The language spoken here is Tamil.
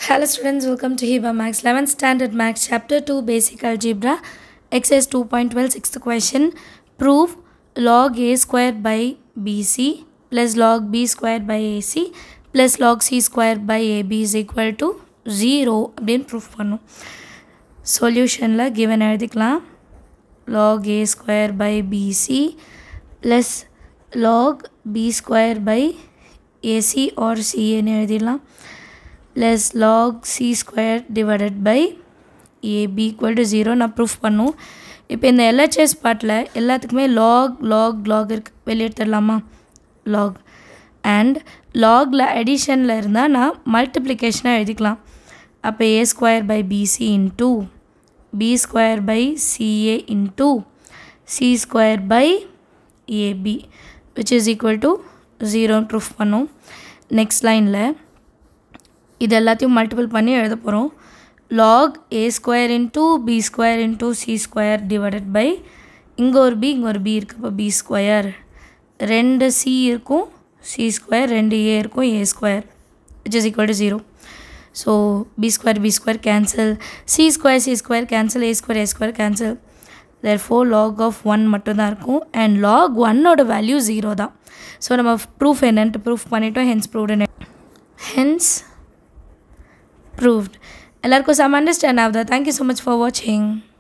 Hello students, welcome to Hiba Max 11th Standard Max Chapter 2 Basic Algebra Exercise 2.12 sixth question Prove log a square by bc plus log b square by ac plus log c square by ab is equal to 0 அப்படின்னு ப்ரூஃப் பண்ணும் சொல்யூஷனில் கிவன் எழுதிக்கலாம் log a square by bc plus log b square by ac or c ன்னு எழுதிடலாம் plus log C square divided by A B equal to zero நான் ப்ரூஃப் பண்ணும் இப்போ இந்த எல்ஹெச்எஸ் பார்ட்டில் எல்லாத்துக்குமே லாக் லாக் லாக் இருக்கு வெளியெடுத்துடலாமா லாக் அண்ட் லாகில் அடிஷனில் இருந்தால் நான் மல்டிப்ளிகேஷனாக எழுதிக்கலாம் அப்போ A square by B C into B square by C A into C square by A B which is equal to ஜீரோன்னு ப்ரூஃப் பண்ணும் நெக்ஸ்ட் லைனில் இது எல்லாத்தையும் மல்டிபிள் பண்ணி எழுத போகிறோம் log A square into B square into C square divided by இங்கே ஒரு பி இங்கே ஒரு பி இருக்குது இப்போ பி ஸ்கொயர் ரெண்டு சி இருக்கும் சி ஸ்கொயர் ரெண்டு ஏ இருக்கும் A square which is equal to zero so B square B square cancel C square C square cancel A square A square cancel therefore log of one மட்டும்தான் இருக்கும் அண்ட் லாக் ஒன்னோட வேல்யூ ஜீரோ தான் ஸோ நம்ம ப்ரூஃப் என்னன்ட்டு ப்ரூஃப் பண்ணிட்டோம் ஹென்ஸ் ப்ரூவ்டு ஹென்ஸ் proved. எல்லாருக்கும் some understand now that. Thank you so much for watching.